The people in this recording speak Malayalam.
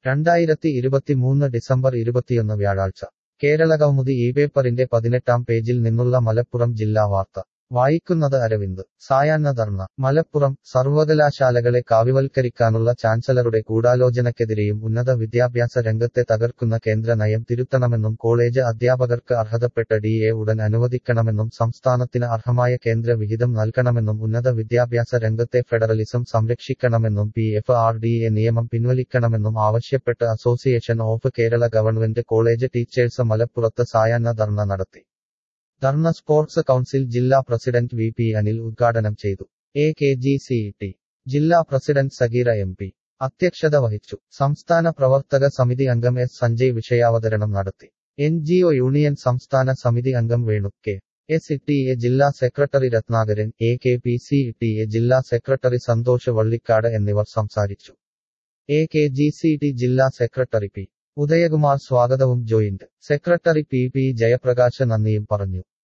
രണ്ടായിരത്തി ഇരുപത്തിമൂന്ന് ഡിസംബർ ഇരുപത്തിയൊന്ന് വ്യാഴാഴ്ച കേരളകൗമുദി ഈ പേപ്പറിന്റെ പതിനെട്ടാം പേജിൽ നിന്നുള്ള മലപ്പുറം ജില്ലാ വാർത്ത വായിക്കുന്നത് അരവിന്ദ് സായാഹ്ന ധർണ മലപ്പുറം സർവകലാശാലകളെ കാവ്യവൽക്കരിക്കാനുള്ള ചാൻസലറുടെ ഗൂഢാലോചനയ്ക്കെതിരെയും ഉന്നത വിദ്യാഭ്യാസ രംഗത്തെ തകർക്കുന്ന കേന്ദ്ര നയം തിരുത്തണമെന്നും കോളേജ് അധ്യാപകർക്ക് അർഹതപ്പെട്ട ഡി എ ഉടൻ അനുവദിക്കണമെന്നും സംസ്ഥാനത്തിന് അർഹമായ കേന്ദ്ര വിഹിതം നൽകണമെന്നും ഉന്നത വിദ്യാഭ്യാസ രംഗത്തെ ഫെഡറലിസം സംരക്ഷിക്കണമെന്നും P F R D A നിയമം പിൻവലിക്കണമെന്നും ആവശ്യപ്പെട്ട് association of Kerala government college teachers മലപ്പുറത്ത് സായാഹ്ന ധർണ നടത്തി ധർണ സ്പോർട്സ് കൗൺസിൽ ജില്ലാ പ്രസിഡന്റ് വി പി അനിൽ ഉദ്ഘാടനം ചെയ്തു A K G C T ജില്ലാ പ്രസിഡന്റ് സഗീറ എം പി അധ്യക്ഷത വഹിച്ചു സംസ്ഥാന പ്രവർത്തക സമിതി അംഗം എസ് സഞ്ജയ് വിഷയാവതരണം നടത്തി എൻ ജി ഒ യൂണിയൻ സംസ്ഥാന സമിതി അംഗം Venu K S T A ജില്ലാ secretary Ratnakaran A K P C T A ജില്ലാ സെക്രട്ടറി സന്തോഷ് വള്ളിക്കാട് എന്നിവർ സംസാരിച്ചു A K G C T ജില്ലാ സെക്രട്ടറി പി ഉദയകുമാർ സ്വാഗതവും joint secretary P P Jayaprakash നന്ദിയും പറഞ്ഞു